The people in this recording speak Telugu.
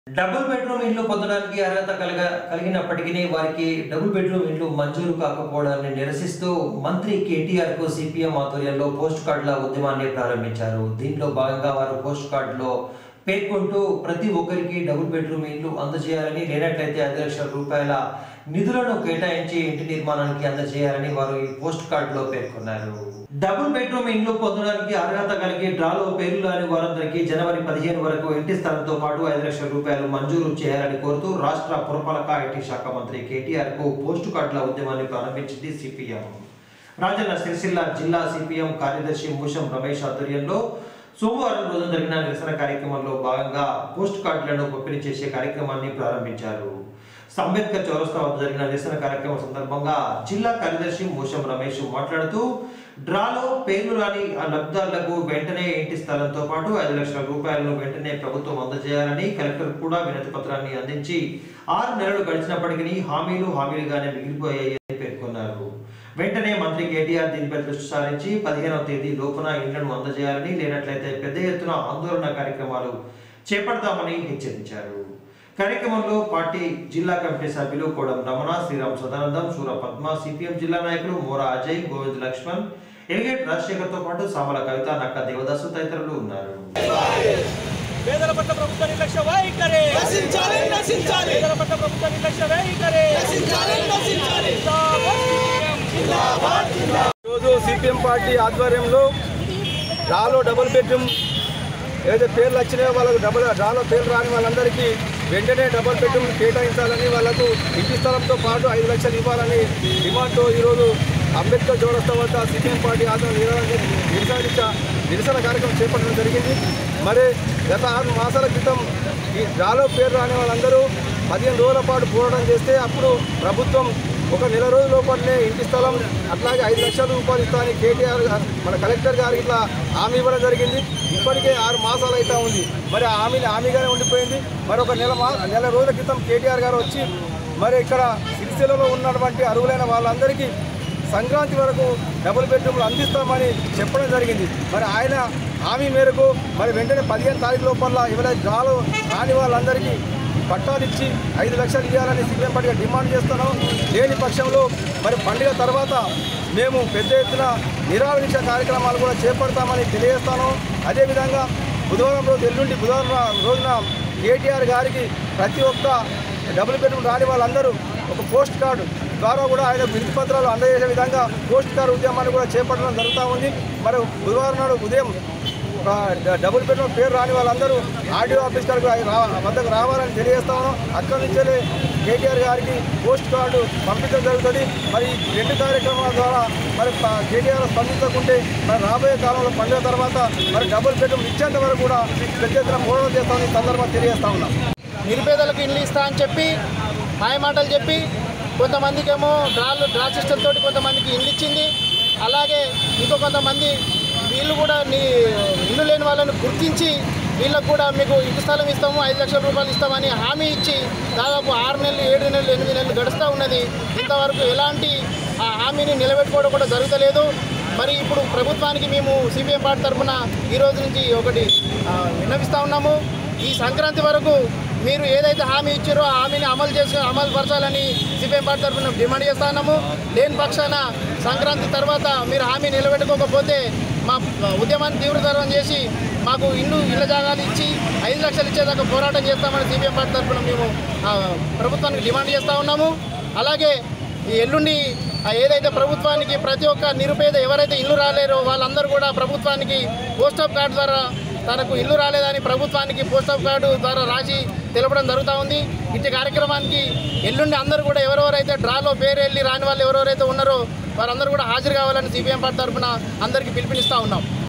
డబుల్ బెడ్రూమ్ ఇండ్లు పొందడానికి అర్హత కలగ కలిగినప్పటికీ వారికి డబుల్ బెడ్రూమ్ ఇండ్లు మంజూరు కాకపోవడాన్ని నిరసిస్తూ మంత్రి కేటీఆర్ కు సిపిఎం ఆధ్వర్యంలో పోస్ట్ కార్డుల ఉద్యమాన్ని ప్రారంభించారు దీంట్లో భాగంగా వారు పోస్ట్ కార్డులో పేర్కొంటూ ప్రతి ఒక్కరికి డబుల్ బెడ్రూమ్ ఇండ్లు అందజేయాలని లేనట్లయితే ఐదు లక్షల రూపాయల నిధులను కేటాయించి ఇంటి నిర్మాణానికి అందజేయాలని వారు ఈ పోస్ట్ కార్డులో పేర్కొన్నారు డబుల్ బెడ్రూమ్ ఇండ్లు పొందడానికి అర్హత కలిగి డ్రాలో పేర్లు రాని వారందరికీ జనవరి పదిహేను వరకు ఇంటి స్థలంతో పాటు ఐదు లక్షల రూపాయలు మంజూరు చేయాలని కోరుతూ రాష్ట్ర పురపాలక ఐటీ శాఖ మంత్రి కేటీఆర్ కు పోస్ట్ కార్డుల ఉద్యమాన్ని ప్రారంభించింది సిపిఎం రాజన్న సిరిసిల్ల జిల్లా సిపిఎం కార్యదర్శి మూషం రమేష్ ఆధ్వర్యంలో సోమవారం రోజు జరిగిన నిరసన కార్యక్రమంలో భాగంగా పోస్ట్ కార్డులను పంపిణీ చేసే కార్యక్రమాన్ని ప్రారంభించారు అంబేద్కర్ చౌరస్తా వద్ద జరిగిన నిరసన కార్యక్రమం సందర్భంగా జిల్లా కార్యదర్శి మూషం రమేష్ మాట్లాడుతూ డ్రాలో పేర్లు రాని ఆ లబ్ధారులకు వెంటనే ఇంటి స్థలంతో పాటు ఐదు లక్షల రూపాయలను వెంటనే ప్రభుత్వం అందజేయాలని కలెక్టర్ కూడా వినతి పత్రాన్ని అందించి ఆరు నెలలు గడిచినప్పటికీ హామీలు హామీలుగానే మిగిలిపోయాయని పేర్కొన్నారు వెంటనే మంత్రి కేటీఆర్ దీనిపై దృష్టి సారించి పదిహేనవ తేదీ లోపున ఇండ్లను అందజేయాలని లేనట్లయితే పెద్ద ఎత్తున ఆందోళన కార్యక్రమాలు చేపడతామని హెచ్చరించారు కార్యక్రమంలో పార్టీ జిల్లా కమిటీ సభ్యులు కోడం రమణ శ్రీరామ్ సదానందం సూర పద్మ సిపిఎం జిల్లా నాయకులు మోరా అజయ్ గోవింద్ లక్ష్మణ్ ఎలిగేట్ రాజశేఖర్ తో పాటు సామల కవిత నక్క దేవదాసు తదితరులు ఉన్నారు పేదల పట్ల ప్రభుత్వ నిర్లక్ష్య వైఖరి నశించాలి నశించాలి పేదల పట్ల ప్రభుత్వ నిర్లక్ష్య వైఖరి నశించాలి నశించాలి ఈరోజు సిపిఎం పార్టీ ఆధ్వర్యంలో డ్రాలో డబుల్ బెడ్రూమ్ ఏదైతే పేర్లు వచ్చినాయో వాళ్ళకు డబుల్ డ్రాలో పేర్లు రాని వాళ్ళందరికీ వెంటనే డబుల్ బెడ్రూమ్ కేటాయించాలని వాళ్ళకు ఇంటి స్థలంతో పాటు ఐదు లక్షలు ఇవ్వాలని డిమాండ్తో ఈరోజు అంబేద్కర్ చౌరస్తా వద్ద సిపిఎం పార్టీ ఆధ్వర్యంలో నిరసన నిరసన నిరసన కార్యక్రమం చేపట్టడం జరిగింది మరి గత ఆరు మాసాల క్రితం ఈ డ్రాలో పేరు రాని వాళ్ళందరూ పదిహేను రోజుల పాటు పోరాటం చేస్తే అప్పుడు ప్రభుత్వం ఒక నెల రోజుల లోపలనే ఇంటి స్థలం అట్లాగే ఐదు లక్షల రూపాయలు ఇస్తామని కేటీఆర్ గారు మన కలెక్టర్ గారు ఇట్లా హామీ ఇవ్వడం జరిగింది ఇప్పటికే ఆరు మాసాలు అయితే ఉంది మరి ఆ హామీని హామీగానే ఉండిపోయింది మరి ఒక నెల మా నెల రోజుల క్రితం కేటీఆర్ గారు వచ్చి మరి ఇక్కడ సిరిసిల్లలో ఉన్నటువంటి అరువులైన వాళ్ళందరికీ సంక్రాంతి వరకు డబుల్ బెడ్రూమ్లు అందిస్తామని చెప్పడం జరిగింది మరి ఆయన హామీ మేరకు మరి వెంటనే పదిహేను తారీఖు లోపల ఎవరైతే జాలు రాని వాళ్ళందరికీ పట్టాలు ఇచ్చి ఐదు లక్షలు ఇవ్వాలని సిపిఎం పార్టీగా డిమాండ్ చేస్తున్నాం లేని పక్షంలో మరి పండుగ తర్వాత మేము పెద్ద ఎత్తున నిరాదీక్ష కార్యక్రమాలు కూడా చేపడతామని తెలియజేస్తాను అదేవిధంగా బుధవారం రోజు ఎల్లుండి బుధవారం రోజున కేటీఆర్ గారికి ప్రతి ఒక్క డబుల్ బెడ్రూమ్ రాని వాళ్ళందరూ ఒక పోస్ట్ కార్డు ద్వారా కూడా ఆయన వినతి పత్రాలు అందజేసే విధంగా పోస్ట్ కార్డు ఉద్యమాన్ని కూడా చేపట్టడం జరుగుతూ ఉంది మరి బుధవారం నాడు ఉదయం ఒక డ- డబుల్ బెడ్రూమ్ పేరు రాని వాళ్ళందరూ ఆర్డీఓ ఆఫీస్ కాడికి రా- వద్దకు రావాలని తెలియజేస్తా ఉన్నాం అక్కడి నుంచే కేటీఆర్ గారికి పోస్ట్ కార్డు పంపించడం జరుగుతుంది మరి ఈ రెండు కార్యక్రమాల ద్వారా మరి ప- కేటీఆర్ స్పందించకుంటే మరి రాబోయే కాలంలో పండుగ తర్వాత మరి డబుల్ బెడ్రూమ్ ఇచ్చేంత వరకు కూడా పెద్ద ఎత్తున పోరాటం చేస్తామని ఈ సందర్భంగా తెలియజేస్తా ఉన్నాం నిరుపేదలకు ఇల్లు ఇస్తా అని చెప్పి మాయ మాటలు చెప్పి కొంతమందికి ఏమో డ్రాలు డ్రా సిస్టమ్ తోటి కొంతమందికి ఇల్లు ఇచ్చింది అలాగే ఇంకో కొంతమంది వీళ్ళు కూడా నీ ఇల్లు లేని వాళ్ళని గుర్తించి వీళ్ళకు కూడా మీకు ఇంటి స్థలం ఇస్తాము ఐదు లక్షల రూపాయలు ఇస్తామని హామీ ఇచ్చి దాదాపు ఆరు నెలలు ఏడు నెలలు ఎనిమిది నెలలు గడుస్తూ ఉన్నది ఇంతవరకు ఎలాంటి ఆ హామీని నిలబెట్టుకోవడం కూడా జరుగుతలేదు మరి ఇప్పుడు ప్రభుత్వానికి మేము సిపిఎం పార్టీ తరఫున ఈ రోజు నుంచి ఒకటి ఆ, విన్నవిస్తా ఉన్నాము ఈ సంక్రాంతి వరకు మీరు ఏదైతే హామీ ఇచ్చారో ఆ హామీని అమలు చేసి అమలు పరచాలని సిపిఎం పార్టీ తరఫున డిమాండ్ చేస్తున్నాము లేని పక్షాన సంక్రాంతి తర్వాత మీరు హామీ నిలబెట్టుకోకపోతే మా ఉద్యమాన్ని తీవ్రతరం చేసి మాకు ఇల్లు ఇళ్ళ జాగాలు ఇచ్చి ఐదు లక్షలు ఇచ్చేదాకా పోరాటం చేస్తామని సిపిఎం పార్టీ తరఫున మేము ఆ, ప్రభుత్వానికి డిమాండ్ చేస్తూ ఉన్నాము అలాగే ఈ ఎల్లుండి ఆ ఏదైతే ప్రభుత్వానికి ప్రతి ఒక్క నిరుపేద ఎవరైతే ఇల్లు రాలేరో వాళ్ళందరూ కూడా ప్రభుత్వానికి పోస్ట్ ఆఫ్ కార్డు ద్వారా తనకు ఇల్లు రాలేదని ప్రభుత్వానికి పోస్ట్ ఆఫ్ కార్డు ద్వారా రాసి తెలపడం జరుగుతూ ఉంది ఇట్టి కార్యక్రమానికి ఎల్లుండి అందరూ కూడా ఎవరెవరైతే డ్రాలో పేరు వెళ్ళి రాని వాళ్ళు ఎవరెవరైతే ఉన్నారో వారందరూ కూడా హాజరు కావాలని సిపిఎం పార్టీ తరఫున అందరికీ పిలుపునిస్తూ ఉన్నాం